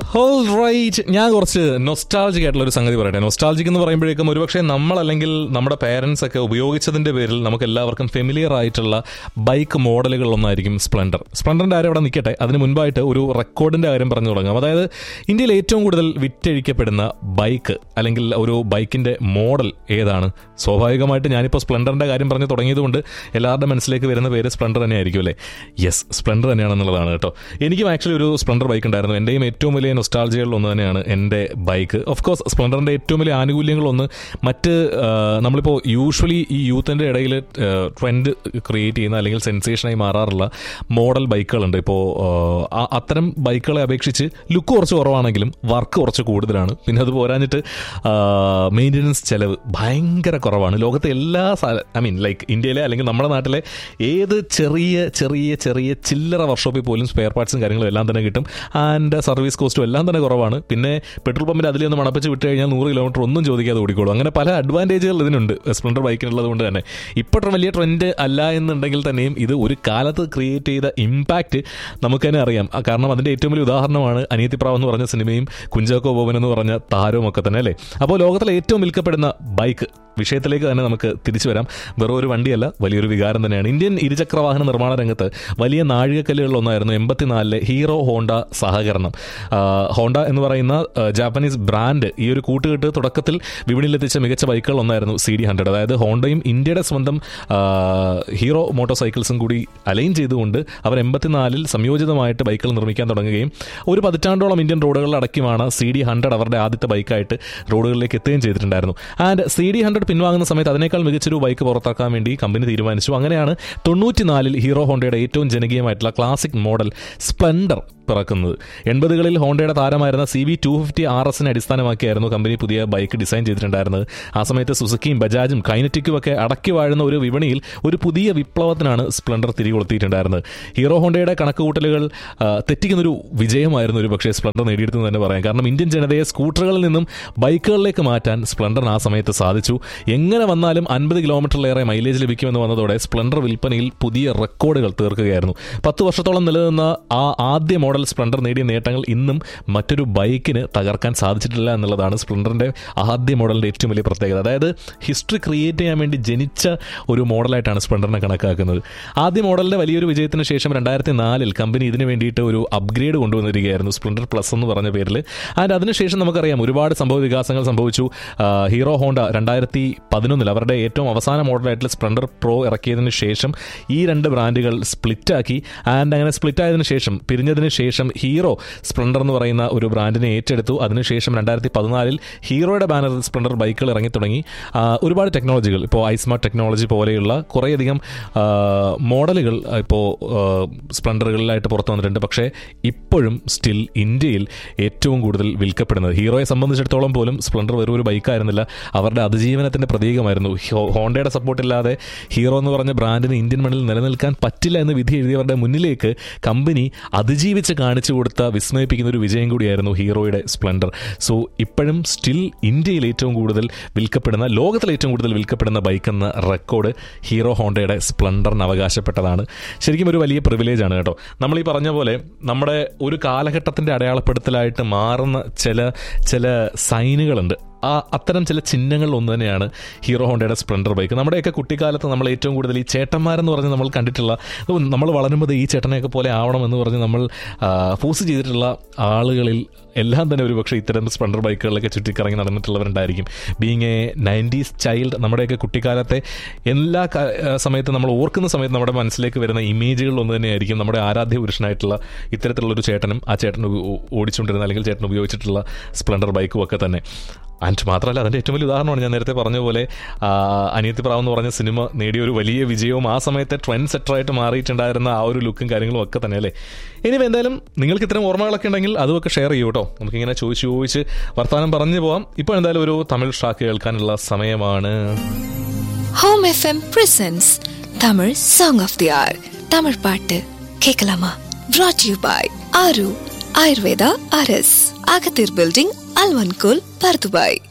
All right. ഞാൻ കുറച്ച് nostalgic ആയിട്ടുള്ള ഒരു സംഗതി പറയട്ടെ നൊസ്റ്റാൾജിക് എന്ന് പറയുമ്പോഴേക്കും ഒരുപക്ഷെ നമ്മൾ അല്ലെങ്കിൽ നമ്മുടെ പേരൻസ് ഒക്കെ ഉപയോഗിച്ചതിന്റെ പേരിൽ നമുക്ക് എല്ലാവർക്കും ഫെമിലിയർ ആയിട്ടുള്ള ബൈക്ക് മോഡലുകൾ ഒന്നായിരിക്കും സ്പ്ലെൻഡർ സ്പ്ലെൻഡറിന്റെ കാര്യം അവിടെ നിൽക്കട്ടെ അതിന് മുൻപായിട്ട് ഒരു റെക്കോർഡിന്റെ കാര്യം പറഞ്ഞു തുടങ്ങാം അതായത് ഇന്ത്യയിൽ ഏറ്റവും കൂടുതൽ വിറ്റഴിക്കപ്പെടുന്ന ബൈക്ക് അല്ലെങ്കിൽ ഒരു ബൈക്കിന്റെ മോഡൽ ഏതാണ് സ്വാഭാവികമായിട്ട് ഞാനിപ്പോൾ സ്പ്ലെൻഡറിന്റെ കാര്യം പറഞ്ഞു തുടങ്ങിയതുകൊണ്ട് എല്ലാവരുടെ മനസ്സിലേക്ക് വരുന്ന പേര് സ്പ്ലെൻഡർ തന്നെയായിരിക്കും അല്ലേ യെസ് സ്പ്ലെൻഡർ തന്നെയാണെന്നുള്ളതാണ് കേട്ടോ എനിക്കും ആക്ച്വലി ഒരു സ്പ്ലെൻഡർ ബൈക്ക് ഉണ്ടായിരുന്നു എൻ്റെയും ഏറ്റവും വലിയ നൊസ്റ്റാൾജികളിൽ ഒന്ന് തന്നെയാണ് എൻ്റെ ബൈക്ക് ഓഫ് കോഴ്സ് സ്പ്ലെൻഡറിൻ്റെ ഏറ്റവും വലിയ ആനുകൂല്യങ്ങളൊന്ന് മറ്റ് ആ, നമ്മളിപ്പോൾ യൂഷ്വലി ഈ യൂത്തിൻ്റെ ഇടയിൽ ട്രെൻഡ് ക്രിയേറ്റ് ചെയ്യുന്ന അല്ലെങ്കിൽ സെൻസേഷനായി മാറാറുള്ള മോഡൽ ബൈക്കുകളുണ്ട് ഇപ്പോൾ ആ, അത്തരം ബൈക്കുകളെ അപേക്ഷിച്ച് ലുക്ക് കുറച്ച് കുറവാണെങ്കിലും വർക്ക് കുറച്ച് കൂടുതലാണ് പിന്നെ അത് പോരാഞ്ഞിട്ട് മെയിൻ്റനൻസ് ചെലവ് ഭയങ്കര കുറവാണ് ലോകത്തെ എല്ലാ ഐ മീൻ ലൈക്ക് ഇന്ത്യയിലെ അല്ലെങ്കിൽ നമ്മുടെ നാട്ടിലെ ഏത് ചെറിയ ചെറിയ ചെറിയ ചില്ലറ വർക്ക്ഷോപ്പിൽ പോലും സ്പെയർ പാർട്സും കാര്യങ്ങളും എല്ലാം തന്നെ കിട്ടും ആൻഡ് സർവീസ് കോസ്റ്റും എല്ലാം തന്നെ കുറവാണ് പിന്നെ പെട്രോൾ പമ്പിൽ അതിലൊന്ന് മണപ്പിച്ച് വിട്ട് കഴിഞ്ഞാൽ നൂറ് കിലോമീറ്റർ ഒന്നും ചോദിക്കാതെ ഓടിക്കോളും അങ്ങനെ പല അഡ്വാൻറ്റേജുകൾ ഇതിനുണ്ട് സ്പ്ലെൻഡർ ബൈക്കിനുള്ളത് കൊണ്ട് തന്നെ ഇപ്പോൾ വലിയ ട്രെൻഡ് അല്ല എന്നുണ്ടെങ്കിൽ തന്നെയും ഇത് ഒരു കാലത്ത് ക്രിയേറ്റ് ചെയ്ത ഇമ്പാക്റ്റ് നമുക്ക് തന്നെ അറിയാം ആ, കാരണം അതിൻ്റെ ഏറ്റവും വലിയ ഉദാഹരണമാണ് അനിയത്തിപ്രാവ് എന്ന് പറഞ്ഞ സിനിമയും കുഞ്ചാക്കോ ബോബൻ എന്ന് പറഞ്ഞ താരവും ഒക്കെ തന്നെ അല്ലേ അപ്പോൾ ലോകത്തിലെ ഏറ്റവും വിൽക്കപ്പെടുന്ന ബൈക്ക് വിഷയത്തിലേക്ക് തന്നെ നമുക്ക് തിരിച്ചു വരാം വെറും ഒരു വണ്ടിയല്ല വലിയൊരു വികാരം തന്നെയാണ് ഇന്ത്യൻ ഇരുചക്ര വാഹന നിർമ്മാണ രംഗത്ത് വലിയ നാഴികക്കല്ലുകളിലൊന്നായിരുന്നു എൺപത്തിനാലിലെ ഹീറോ ഹോണ്ട സഹകരണം ആ, ഹോണ്ട എന്ന് പറയുന്ന ആ, ജാപ്പനീസ് ബ്രാൻഡ് ഈ ഒരു കൂട്ടുകെട്ട് തുടക്കത്തിൽ വിപണിയിലെത്തിച്ച മികച്ച ബൈക്കുകൾ ഒന്നായിരുന്നു സി ഡി ഹൺഡ്രഡ് അതായത് ഹോണ്ടയും ഇന്ത്യയുടെ സ്വന്തം ആ, ഹീറോ മോട്ടോർ സൈക്കിൾസും കൂടി അലൈൻ ചെയ്തുകൊണ്ട് അവർ എൺപത്തിനാലിൽ സംയോജിതമായിട്ട് ബൈക്കുകൾ നിർമ്മിക്കാൻ തുടങ്ങുകയും ഒരു പതിറ്റാണ്ടോളം ഇന്ത്യൻ റോഡുകളിൽ അടക്കിയുമാണ് സി ഡി ഹൺഡ്രഡ് അവരുടെ ആദ്യത്തെ ബൈക്കായിട്ട് റോഡുകളിലേക്ക് എത്തുകയും ചെയ്തിട്ടുണ്ടായിരുന്നു ആൻഡ് സി ഡി ഹൺഡ്രഡ് പിൻവാങ്ങുന്ന സമയത്ത് അതിനേക്കാൾ മികച്ചൊരു ബൈക്ക് പുറത്താക്കാൻ വേണ്ടി കമ്പനി തീരുമാനിച്ചു അങ്ങനെയാണ് തൊണ്ണൂറ്റിനാലിൽ ഹീറോ ഹോണ്ടയുടെ ഏറ്റവും ജനകീയമായിട്ടുള്ള ക്ലാസിക് മോഡൽ സ്പ്ലെൻഡർ പിറക്കുന്നത് എൺപതുകളിൽ ഹോണ്ടയുടെ താരമായിരുന്ന C V two fifty R എസിനെ അടിസ്ഥാനമാക്കിയായിരുന്നു കമ്പനി പുതിയ ബൈക്ക് ഡിസൈൻ ചെയ്തിട്ടുണ്ടായിരുന്നത് ആ സമയത്ത് സുസുക്കിയും ബജാജും കൈനറ്റിക്കും ഒക്കെ അടക്കി വാഴുന്ന ഒരു വിപണിയിൽ ഒരു പുതിയ വിപ്ലവത്തിനാണ് സ്പ്ലെൻഡർ തിരികൊളുത്തിയിട്ടുണ്ടായിരുന്നത് ഹീറോ ഹോണ്ടയുടെ കണക്കുകൂട്ടലുകൾ ആ, തെറ്റിക്കുന്നൊരു വിജയമായിരുന്നു ഒരു പക്ഷേ സ്പ്ലെൻഡർ നേടിയെടുത്തെന്ന് തന്നെ പറയാം കാരണം ഇന്ത്യൻ ജനതയെ സ്കൂട്ടറുകളിൽ നിന്നും ബൈക്കുകളിലേക്ക് മാറ്റാൻ സ്പ്ലെൻഡറിന് ആ സമയത്ത് സാധിച്ചു എങ്ങനെ വന്നാലും അൻപത് കിലോമീറ്ററിലേറെ മൈലേജ് ലഭിക്കുമെന്ന് വന്നതോടെ സ്പ്ലെൻഡർ വിൽപ്പനയിൽ പുതിയ റെക്കോർഡുകൾ തീർക്കുകയായിരുന്നു പത്ത് വർഷത്തോളം നിലനിന്ന ആ ആദ്യ മോഡൽ സ്പ്ലെൻഡർ നേടിയ നേട്ടങ്ങൾ ഇന്നും മറ്റൊരു ബൈക്കിന് തകർക്കാൻ സാധിച്ചിട്ടില്ല എന്നുള്ളതാണ് സ്പ്ലെൻഡറിന്റെ ആദ്യ മോഡലിന്റെ ഏറ്റവും വലിയ പ്രത്യേകത അതായത് ഹിസ്റ്ററി ക്രിയേറ്റ് ചെയ്യാൻ വേണ്ടി ജനിച്ച ഒരു മോഡലായിട്ടാണ് സ്പ്ലെൻഡറിനെ കണക്കാക്കുന്നത് ആദ്യ മോഡലിന്റെ വലിയൊരു വിജയത്തിന് ശേഷം രണ്ടായിരത്തി നാലിൽ കമ്പനി ഇതിന് വേണ്ടിയിട്ട് ഒരു അപ്ഗ്രേഡ് കൊണ്ടുവന്നിരിക്കുകയായിരുന്നു സ്പ്ലെൻഡർ പ്ലസ് എന്ന് പറഞ്ഞ പേരിൽ ആൻഡ് അതിനുശേഷം നമുക്കറിയാം ഒരുപാട് സംഭവ വികാസങ്ങൾ സംഭവിച്ചു ആ, ഹീറോ ഹോണ്ട രണ്ടായിരത്തി പതിനൊന്നിൽ അവരുടെ ഏറ്റവും അവസാന മോഡലായിട്ടുള്ള സ്പ്ലെൻഡർ പ്രോ ഇറക്കിയതിന് ശേഷം ഈ രണ്ട് ബ്രാൻഡുകൾ സ്പ്ലിറ്റാക്കി ആൻഡ് അങ്ങനെ സ്പ്ലിറ്റ് ആയതിനു ശേഷം പിരിഞ്ഞതിന് ശേഷം ഹീറോ സ്പ്ലെൻഡർ എന്ന് പറയുന്ന ഒരു ബ്രാൻഡിനെ ഏറ്റെടുത്തു അതിനുശേഷം രണ്ടായിരത്തി പതിനാലിൽ ഹീറോയുടെ ബാനറിൽ സ്പ്ലെൻഡർ ബൈക്കുകൾ ഇറങ്ങി തുടങ്ങി ആ, ഒരുപാട് ടെക്നോളജികൾ ഇപ്പോൾ ഐസ്മാർട്ട് ടെക്നോളജി പോലെയുള്ള കുറേയധികം ആ, മോഡലുകൾ ഇപ്പോൾ സ്പ്ലെൻഡറുകളിലായിട്ട് പുറത്തു വന്നിട്ടുണ്ട് പക്ഷേ ഇപ്പോഴും സ്റ്റിൽ ഇന്ത്യയിൽ ഏറ്റവും കൂടുതൽ വിൽക്കപ്പെടുന്നത് ഹീറോയെ സംബന്ധിച്ചിടത്തോളം പോലും സ്പ്ലെൻഡർ വെറും ഒരു ബൈക്കായിരുന്നില്ല അവരുടെ അതിജീവനത്തിന്റെ പ്രതീകമായിരുന്നു ഹോ- ഹോണ്ടയുടെ സപ്പോർട്ടില്ലാതെ ഹീറോ എന്ന് പറഞ്ഞ ബ്രാൻഡിന് ഇന്ത്യൻ മണ്ണിൽ നിലനിൽക്കാൻ പറ്റില്ല എന്ന് വിധി എഴുതിയവരുടെ മുന്നിലേക്ക് കമ്പനി അതിജീവിച്ച് കാണിച്ചു കൊടുത്ത വിസ്മയിപ്പിക്കുന്ന ഒരു വിജയം കൂടിയായിരുന്നു ഹീറോയുടെ സ്പ്ലെൻഡർ സോ ഇപ്പോഴും സ്റ്റിൽ ഇന്ത്യയിൽ ഏറ്റവും കൂടുതൽ വിൽക്കപ്പെടുന്ന ലോകത്തിൽ ഏറ്റവും കൂടുതൽ വിൽക്കപ്പെടുന്ന ബൈക്ക് എന്ന റെക്കോർഡ് ഹീറോ ഹോണ്ടയുടെ സ്പ്ലെൻഡറിന് അവകാശപ്പെട്ടതാണ് ശരിക്കും ഒരു വലിയ പ്രിവിലേജ് ആണ് കേട്ടോ നമ്മൾ ഈ പറഞ്ഞ പോലെ നമ്മുടെ ഒരു കാലഘട്ടത്തിന്റെ അടയാളപ്പെടുത്തലായിട്ട് മാറുന്ന ചില ചില സൈനുകളുണ്ട് ആ അത്തരം ചില ചിഹ്നങ്ങളിൽ ഒന്ന് തന്നെയാണ് ഹീറോ ഹോണ്ടയുടെ സ്പ്ലെൻഡർ ബൈക്ക് നമ്മുടെയൊക്കെ കുട്ടിക്കാലത്ത് നമ്മൾ ഏറ്റവും കൂടുതൽ ഈ ചേട്ടന്മാരെന്ന് പറഞ്ഞ് നമ്മൾ കണ്ടിട്ടുള്ള ഓ, നമ്മൾ വളരുമ്പോൾ ഈ ചേട്ടനെയൊക്കെ പോലെ ആവണം എന്ന് പറഞ്ഞ് നമ്മൾ ഫോഴ്സ് ചെയ്തിട്ടുള്ള ആളുകളിൽ എല്ലാം തന്നെ ഒരു പക്ഷേ ഇത്തരം സ്പ്ലെൻഡർ ബൈക്കുകളിലൊക്കെ ചുറ്റിക്കറങ്ങി നടന്നിട്ടുള്ളവരുണ്ടായിരിക്കും ബീങ് എ നയൻറ്റീസ് ചൈൽഡ് നമ്മുടെയൊക്കെ കുട്ടിക്കാലത്തെ എല്ലാ ക- ആ, സമയത്തും നമ്മൾ ഓർക്കുന്ന സമയത്ത് നമ്മുടെ മനസ്സിലേക്ക് വരുന്ന ഇമേജുകൾ ഒന്ന് തന്നെയായിരിക്കും നമ്മുടെ ആരാധ്യ പുരുഷനായിട്ടുള്ള ഇത്തരത്തിലുള്ള ഒരു ചേട്ടനും ആ ചേട്ടൻ ഉപ- ഓടിച്ചുകൊണ്ടിരുന്ന അല്ലെങ്കിൽ ചേട്ടൻ ഉപയോഗിച്ചിട്ടുള്ള സ്പ്ലെൻഡർ ബൈക്കും ഒക്കെ തന്നെ ആൻഡ് മാത്രമല്ല അതിൻ്റെ ഏറ്റവും വലിയ ഉദാഹരണമാണ് ഞാൻ നേരത്തെ പറഞ്ഞ പോലെ ആ, അനിയത്തി പ്രാവ് എന്ന് പറഞ്ഞ സിനിമ നേടിയ ഒരു വലിയ വിജയവും ആ സമയത്തെ ട്രെൻഡ് സെറ്ററായിട്ട് മാറിയിട്ടുണ്ടായിരുന്ന ആ ഒരു ലുക്കും കാര്യങ്ങളും ഒക്കെ തന്നെ അല്ലേ ഇനി എന്തായാലും നിങ്ങൾക്ക് ഇത്തരം ഓർമ്മകളൊക്കെ ഉണ്ടെങ്കിൽ അതുമൊക്കെ ഷെയർ ചെയ്യൂ കേട്ടോ നമുക്കിങ്ങനെ ചോദിച്ച് ചോദിച്ച് വർത്തമാനം പറഞ്ഞു പോവാം ഇപ്പോൾ എന്തായാലും ഒരു തമിഴ് ഷാക്ക് കേൾക്കാനുള്ള സമയമാണ് home FM presents Tamil song of the hour Tamil பாட்டு கேட்கலாமா brought you by Aru Ayurveda RS அகத்தீர் பில்டிங் அல்வன்கோல் பர்துபாய்